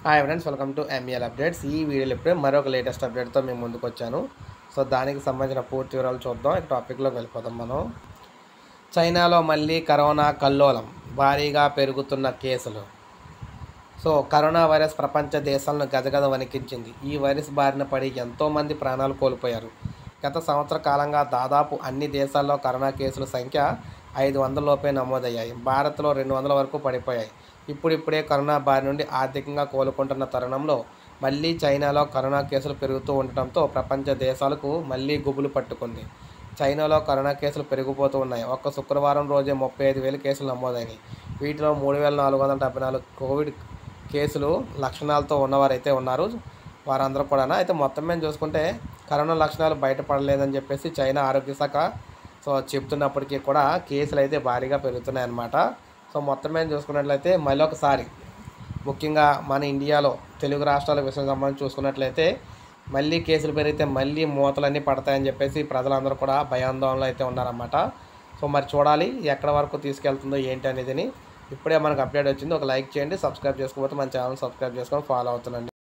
hi friends welcome to MEL updates ఈ వీడియోలో ఇప్పుడే మరొక లేటెస్ట్ అప్డేట్తో మేము ముందుకు వచ్చాను సో దానికి సంబంధించిన పూర్తి వివరాలు చూద్దాం ఈ టాపిక్లోకి వెళ్ళిపోదాం మనం చైనాలో మళ్ళీ కరోనా కల్లోలం భారీగా పెరుగుతున్న కేసులు సో కరోనా వైరస్ ప్రపంచ దేశాలను గజగజ వణికించింది ఈ వైరస్ బారిన పడి ఎంతోమంది ప్రాణాలు కోల్పోయారు గత సంవత్సర కాలంగా దాదాపు అన్ని దేశాల్లో కరోనా కేసుల సంఖ్య ఐదు వందల లోపే నమోదయ్యాయి భారత్లో రెండు వందల వరకు పడిపోయాయి ఇప్పుడిప్పుడే కరోనా బారి నుండి ఆర్థికంగా కోలుకుంటున్న తరుణంలో మళ్ళీ చైనాలో కరోనా కేసులు పెరుగుతూ ఉండటంతో ప్రపంచ దేశాలకు మళ్ళీ గుబులు పట్టుకుంది చైనాలో కరోనా కేసులు పెరిగిపోతూ ఉన్నాయి ఒక్క శుక్రవారం రోజే ముప్పై ఐదు వేల కేసులు నమోదైనాయి వీటిలో మూడు వేల నాలుగు వందల డెబ్బై నాలుగు కోవిడ్ కేసులు లక్షణాలతో ఉన్నవారైతే ఉన్నారు వారందరూ కూడా అయితే మొత్తం మీద చూసుకుంటే కరోనా లక్షణాలు బయటపడలేదని చెప్పేసి చైనా ఆరోగ్య శాఖ సో చెప్తున్నప్పటికీ కూడా కేసులు అయితే భారీగా పెరుగుతున్నాయి అన్నమాట సో మొత్తం మీద చూసుకున్నట్లయితే మళ్ళీ ఒకసారి ముఖ్యంగా మన ఇండియాలో తెలుగు రాష్ట్రాల విషయం సంబంధించి చూసుకున్నట్లయితే మళ్ళీ కేసులు పెరిగితే మళ్ళీ మూతలన్నీ పడతాయని చెప్పేసి ప్రజలందరూ కూడా భయాందోళనలో అయితే ఉన్నారన్నమాట సో మరి చూడాలి ఎక్కడ వరకు తీసుకెళ్తుందో ఏంటి అనేదిని ఇప్పుడే మనకు అప్డేట్ వచ్చింది ఒక లైక్ చేయండి సబ్స్క్రైబ్ చేసుకోకపోతే మన ఛానల్ సబ్స్క్రైబ్ చేసుకొని ఫాలో అవుతుండండి